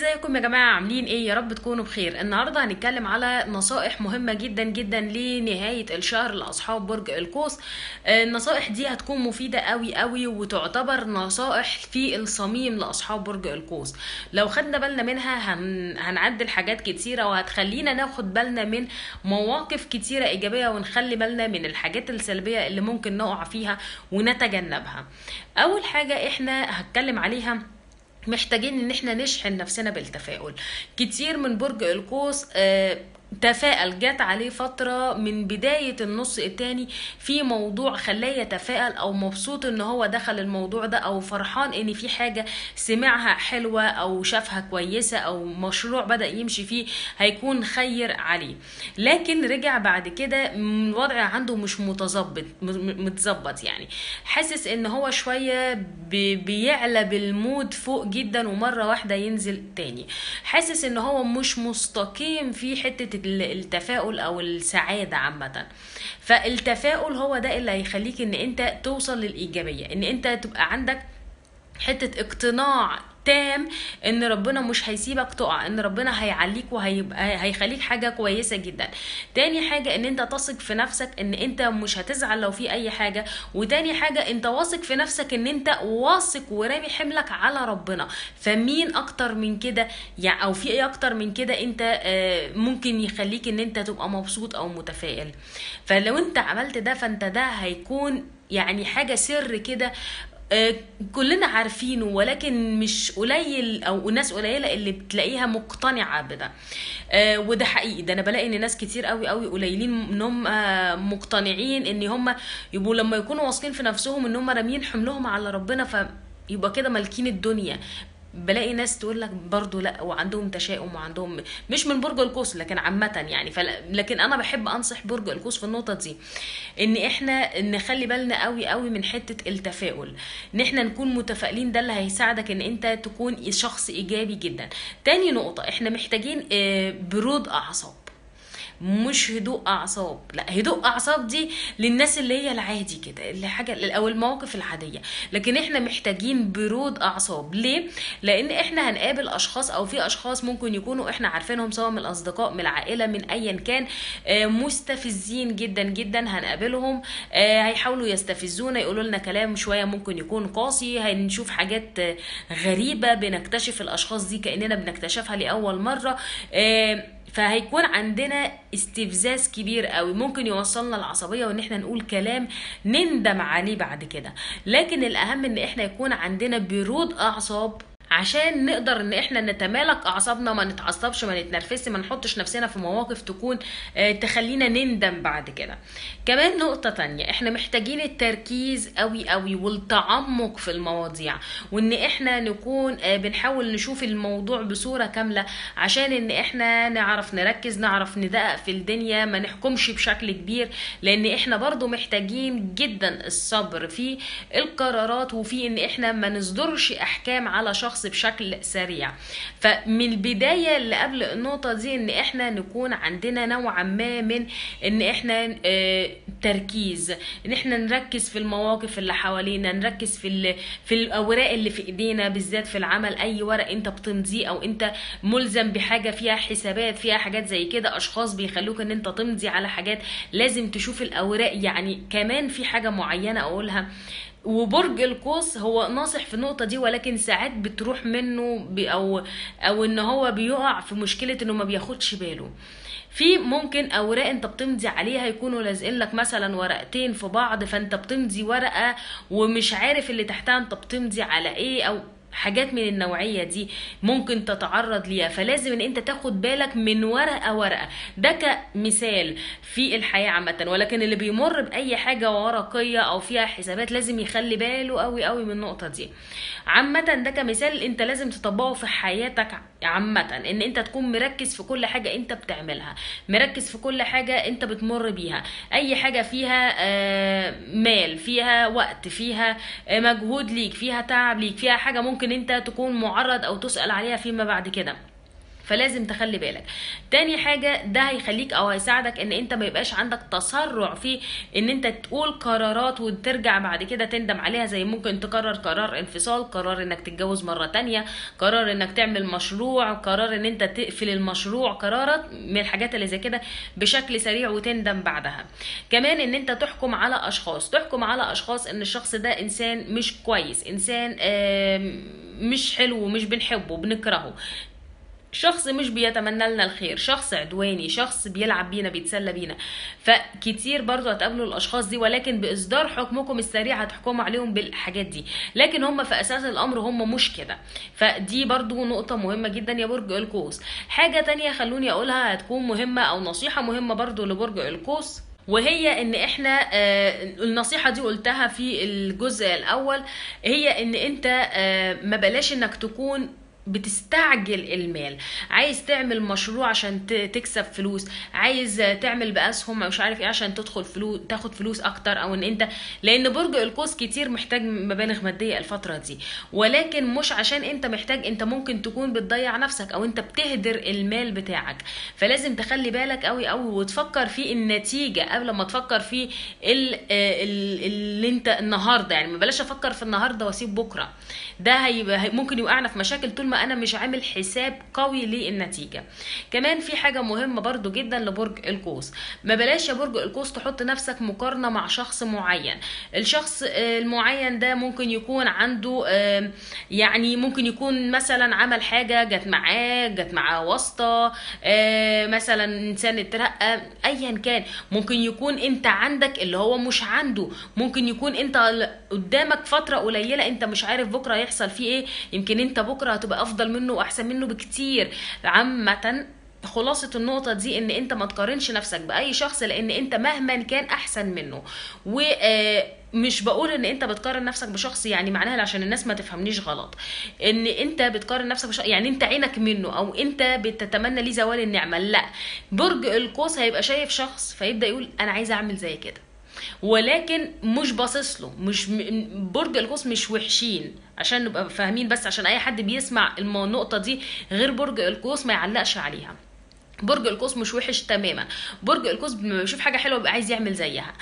ازيكم يا جماعة عاملين ايه يا رب تكونوا بخير النهاردة هنتكلم على نصائح مهمة جدا جدا لنهاية الشهر لأصحاب برج القوس آه، النصائح دي هتكون مفيدة قوي قوي وتعتبر نصائح في الصميم لأصحاب برج القوس لو خدنا بالنا منها هن... هنعدل حاجات كتيرة وهتخلينا ناخد بالنا من مواقف كتيرة إيجابية ونخلي بالنا من الحاجات السلبية اللي ممكن نقع فيها ونتجنبها أول حاجة احنا هتكلم عليها محتاجين ان احنا نشحن نفسنا بالتفاؤل كتير من برج القوس آه، تفائل جات عليه فترة من بداية النص التاني في موضوع خلاه يتفائل او مبسوط ان هو دخل الموضوع ده او فرحان ان في حاجة سمعها حلوة او شافها كويسة او مشروع بدأ يمشي فيه هيكون خير عليه لكن رجع بعد كده م- الوضع عنده مش متظبط م- متظبط يعني حاسس ان هو شوية بي- بيعلى بالمود فوق جدا ومرة واحدة ينزل تاني حاسس ان هو مش مستقيم في حتة ال- التفاؤل او السعادة عامة فالتفاؤل هو ده اللي هيخليك ان انت توصل للايجابية ان انت تبقى عندك حتة اقتناع تام ان ربنا مش هيسيبك تقع ان ربنا هيعليك وهيبقى هيخليك حاجه كويسه جدا تاني حاجه ان انت تثق في نفسك ان انت مش هتزعل لو في اي حاجه وتاني حاجه انت واثق في نفسك ان انت واثق ورامي حملك على ربنا فمين اكتر من كده يعني او في ايه اكتر من كده انت آه، ممكن يخليك ان انت تبقى مبسوط او متفائل فلو انت عملت ده فانت ده هيكون يعني حاجه سر كده آه، كلنا عارفينه ولكن مش قليل او ناس قليله اللي بتلاقيها مقتنعه بده آه، وده حقيقي ده انا بلاقي ان ناس كتير قوي قوي قليلين ان هم آه، مقتنعين ان هم يبقوا لما يكونوا واثقين في نفسهم ان هم راميين حملهم على ربنا فيبقى كده مالكين الدنيا بلاقي ناس تقول لك برضو لا وعندهم تشاؤم وعندهم مش من برج القوس لكن عامة يعني فلا لكن انا بحب انصح برج القوس في النقطة دي ان احنا نخلي بالنا قوي قوي من حتة التفاؤل ان احنا نكون متفائلين ده اللي هيساعدك ان انت تكون شخص ايجابي جدا تاني نقطة احنا محتاجين آه، برود اعصاب مش هدوء اعصاب لا هدوء اعصاب دي للناس اللي هي العادي كده اللي حاجه او المواقف العاديه لكن احنا محتاجين برود اعصاب ليه لان احنا هنقابل اشخاص او في اشخاص ممكن يكونوا احنا عارفينهم سواء من الاصدقاء من العائله من ايا كان آه، مستفزين جدا جدا هنقابلهم آه، هيحاولوا يستفزونا يقولوا لنا كلام شويه ممكن يكون قاسي هنشوف حاجات آه، غريبه بنكتشف الاشخاص دي كاننا بنكتشفها لاول مره آه، فهيكون عندنا استفزاز كبير قوي ممكن يوصلنا العصبيه وان احنا نقول كلام نندم عليه بعد كده لكن الاهم ان احنا يكون عندنا برود اعصاب عشان نقدر ان احنا نتمالك اعصابنا ما نتعصبش ما نتنرفزش ما نحطش نفسنا في مواقف تكون آه، تخلينا نندم بعد كده كمان نقطة تانية احنا محتاجين التركيز قوي قوي والتعمق في المواضيع وان احنا نكون آه، بنحاول نشوف الموضوع بصورة كاملة عشان ان احنا نعرف نركز نعرف ندقق في الدنيا ما نحكمش بشكل كبير لان احنا برضو محتاجين جدا الصبر في القرارات وفي ان احنا ما نصدرش احكام على شخص بشكل سريع فمن البداية اللي قبل النقطة دي ان احنا نكون عندنا نوعا ما من ان احنا آه، تركيز ان احنا نركز في المواقف اللي حوالينا نركز في ال- في الاوراق اللي في ايدينا بالذات في العمل اي ورق انت بتمضيه او انت ملزم بحاجة فيها حسابات فيها حاجات زي كده اشخاص بيخلوك ان انت تمضي على حاجات لازم تشوف الاوراق يعني كمان في حاجة معينة اقولها وبرج القوس هو ناصح في النقطة دي ولكن ساعات بتروح منه ب- او او ان هو بيقع في مشكلة انه ما بياخدش باله في ممكن اوراق انت بتمضي عليها يكونوا لازقين لك مثلا ورقتين في بعض فانت بتمضي ورقة ومش عارف اللي تحتها انت بتمضي على ايه او حاجات من النوعية دي ممكن تتعرض ليها فلازم ان انت تاخد بالك من ورقة ورقة ده كمثال في الحياة عامة ولكن اللي بيمر بأي حاجة ورقية او فيها حسابات لازم يخلي باله قوي قوي من النقطة دي عامة ده كمثال انت لازم تطبقه في حياتك عامة ان انت تكون مركز في كل حاجة انت بتعملها مركز في كل حاجة انت بتمر بيها اي حاجة فيها آه، مال فيها وقت فيها آه، مجهود ليك فيها تعب ليك فيها حاجة ممكن انت تكون معرض او تسأل عليها فيما بعد كده فلازم تخلي بالك تاني حاجة ده هيخليك او هيساعدك ان انت ما يبقاش عندك تسرع في ان انت تقول قرارات وترجع بعد كده تندم عليها زي ممكن تقرر قرار انفصال قرار انك تتجوز مرة تانية قرار انك تعمل مشروع قرار ان انت تقفل المشروع قرارات من الحاجات اللي زي كده بشكل سريع وتندم بعدها كمان ان انت تحكم على اشخاص تحكم على اشخاص ان الشخص ده انسان مش كويس انسان آم، مش حلو ومش بنحبه بنكرهه شخص مش بيتمنى لنا الخير شخص عدواني شخص بيلعب بينا بيتسلى بينا فكتير برضو هتقابلوا الاشخاص دي ولكن باصدار حكمكم السريع هتحكموا عليهم بالحاجات دي لكن هم في اساس الامر هم مش كده فدي برضو نقطة مهمة جدا يا برج القوس حاجة تانية خلوني اقولها هتكون مهمة او نصيحة مهمة برضو لبرج القوس وهي ان احنا آه، النصيحة دي قلتها في الجزء الاول هي ان انت آه، ما بلاش انك تكون بتستعجل المال عايز تعمل مشروع عشان ت- تكسب فلوس عايز تعمل باسهم او مش عارف ايه عشان تدخل فلوس تاخد فلوس اكتر او ان انت لان برج القوس كتير محتاج مبالغ ماديه الفتره دي ولكن مش عشان انت محتاج انت ممكن تكون بتضيع نفسك او انت بتهدر المال بتاعك فلازم تخلي بالك قوي قوي وتفكر في النتيجه قبل ما تفكر في ال- ال- اللي انت النهارده يعني ما بلاش افكر في النهارده واسيب بكره ده هيبقى هي- ممكن يوقعنا في مشاكل طول ما انا مش عامل حساب قوي للنتيجه كمان في حاجه مهمه برضو جدا لبرج القوس ما بلاش يا برج القوس تحط نفسك مقارنه مع شخص معين الشخص آه، المعين ده ممكن يكون عنده آه، يعني ممكن يكون مثلا عمل حاجه جت معاه جت معاه واسطه آه، مثلا انسان اترقى ايا كان ممكن يكون انت عندك اللي هو مش عنده ممكن يكون انت قدامك فتره قليله انت مش عارف بكره هيحصل فيه ايه يمكن انت بكره هتبقى افضل منه واحسن منه بكتير عامه خلاصة النقطة دي ان انت ما تقارنش نفسك بأي شخص لان انت مهما كان احسن منه ومش بقول ان انت بتقارن نفسك بشخص يعني معناها عشان الناس ما تفهمنيش غلط ان انت بتقارن نفسك بشخص يعني انت عينك منه او انت بتتمنى ليه زوال النعمة لا برج القوس هيبقى شايف شخص فيبدأ يقول انا عايز اعمل زي كده ولكن مش باصص له مش م- برج القوس مش وحشين عشان نبقى فاهمين بس عشان اي حد بيسمع المو- النقطه دي غير برج القوس ما يعلقش عليها برج القوس مش وحش تماما برج القوس لما بيشوف حاجه حلوه بيبقى عايز يعمل زيها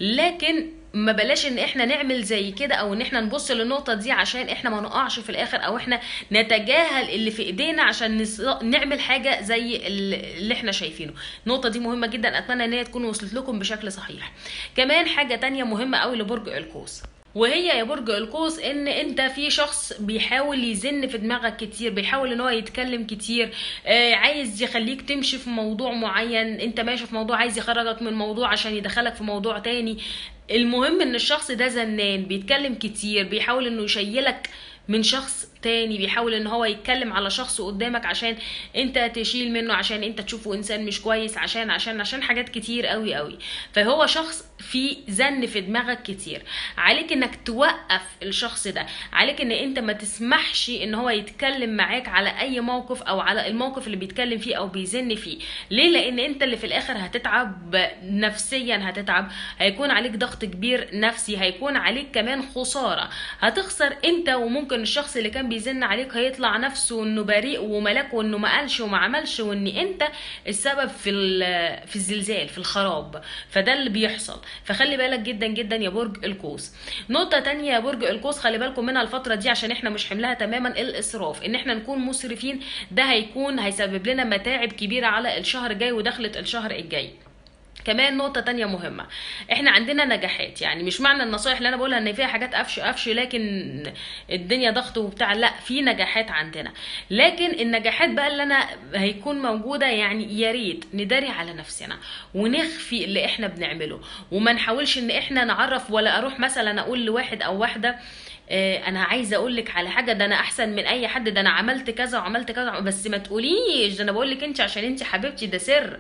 لكن ما بلاش ان احنا نعمل زي كده او ان احنا نبص للنقطه دي عشان احنا ما نقعش في الاخر او احنا نتجاهل اللي في ايدينا عشان نص... نعمل حاجه زي ال- اللي احنا شايفينه النقطه دي مهمه جدا اتمنى ان هي تكون وصلت لكم بشكل صحيح كمان حاجه تانية مهمه قوي لبرج القوس وهي يا برج القوس ان انت في شخص بيحاول يزن في دماغك كتير بيحاول ان هو يتكلم كتير آه عايز يخليك تمشي في موضوع معين انت ماشي في موضوع عايز يخرجك من موضوع عشان يدخلك في موضوع تاني المهم ان الشخص ده زنان بيتكلم كتير بيحاول انه يشيلك من شخص تاني بيحاول ان هو يتكلم على شخص قدامك عشان انت تشيل منه عشان انت تشوفه انسان مش كويس عشان عشان عشان حاجات كتير قوي قوي فهو شخص في زن في دماغك كتير عليك انك توقف الشخص ده عليك ان انت ما تسمحش ان هو يتكلم معاك على اي موقف او على الموقف اللي بيتكلم فيه او بيزن فيه ليه لان انت اللي في الاخر هتتعب نفسيا هتتعب هيكون عليك ضغط كبير نفسي هيكون عليك كمان خسارة هتخسر انت وممكن الشخص اللي كان بيزن عليك هيطلع نفسه انه بريء وملاك وانه ما قالش وما عملش وان انت السبب في ال- في الزلزال في الخراب فده اللي بيحصل فخلي بالك جدا جدا يا برج القوس نقطة تانية يا برج القوس خلي بالكم منها الفترة دي عشان احنا مش حملها تماما الاسراف ان احنا نكون مسرفين ده هيكون هيسبب لنا متاعب كبيرة على الشهر الجاي ودخلة الشهر الجاي كمان نقطة تانية مهمة احنا عندنا نجاحات يعني مش معنى النصايح اللي انا بقولها ان فيها حاجات قفش قفش لكن الدنيا ضغط وبتاع لا في نجاحات عندنا لكن النجاحات بقى اللي انا هيكون موجودة يعني يا ريت نداري على نفسنا ونخفي اللي احنا بنعمله وما نحاولش ان احنا نعرف ولا اروح مثلا اقول لواحد او واحدة آه، انا عايزه اقول لك على حاجه ده انا احسن من اي حد ده انا عملت كذا وعملت كذا بس ما تقوليش ده انا بقول لك انت عشان انت حبيبتي ده سر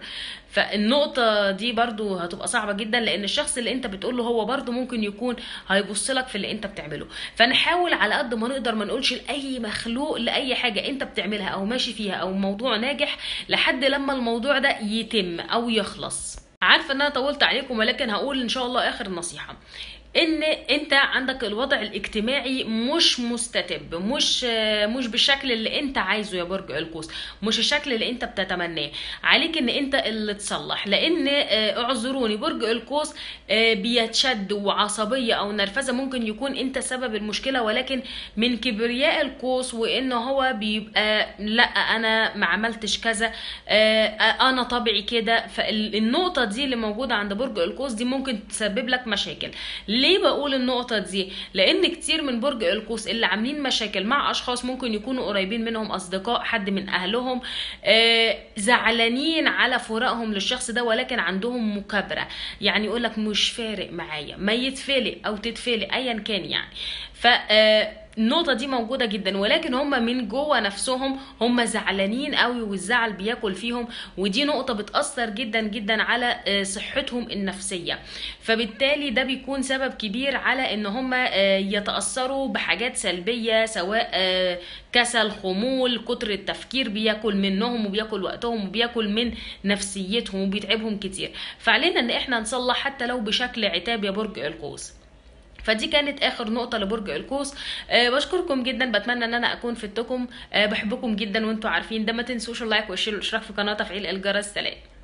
فالنقطه دي برضو هتبقى صعبه جدا لان الشخص اللي انت بتقول له هو برضو ممكن يكون هيبص لك في اللي انت بتعمله فنحاول على قد ما نقدر ما نقولش لاي مخلوق لاي حاجه انت بتعملها او ماشي فيها او موضوع ناجح لحد لما الموضوع ده يتم او يخلص عارفه ان انا طولت عليكم ولكن هقول ان شاء الله اخر نصيحه ان انت عندك الوضع الاجتماعي مش مستتب مش مش بالشكل اللي انت عايزه يا برج القوس مش الشكل اللي انت بتتمناه عليك ان انت اللي تصلح لان آه، اعذروني برج القوس آه، بيتشد وعصبيه او نرفزه ممكن يكون انت سبب المشكله ولكن من كبرياء القوس وان هو بيبقى لا انا ما عملتش كذا آه، انا طبعي كده فالنقطه دي اللي موجوده عند برج القوس دي ممكن تسبب لك مشاكل ليه بقول النقطة دي؟ لأن كتير من برج القوس اللي عاملين مشاكل مع أشخاص ممكن يكونوا قريبين منهم أصدقاء حد من أهلهم آه زعلانين على فراقهم للشخص ده ولكن عندهم مكابرة يعني يقولك مش فارق معايا ما يتفلق أو تتفلق أيا كان يعني ف آه النقطة دي موجودة جدا ولكن هم من جوه نفسهم هم زعلانين قوي والزعل بياكل فيهم ودي نقطة بتأثر جدا جدا على آه، صحتهم النفسية فبالتالي ده بيكون سبب كبير على ان هم آه، يتأثروا بحاجات سلبية سواء آه، كسل خمول كتر التفكير بياكل منهم وبياكل وقتهم وبياكل من نفسيتهم وبيتعبهم كتير فعلينا ان احنا نصلح حتى لو بشكل عتاب يا برج القوس فدي كانت اخر نقطه لبرج القوس أه بشكركم جدا بتمنى ان انا اكون فدتكم أه بحبكم جدا وانتم عارفين ده ما تنسوش اللايك والشير والاشتراك في القناه وتفعيل الجرس سلام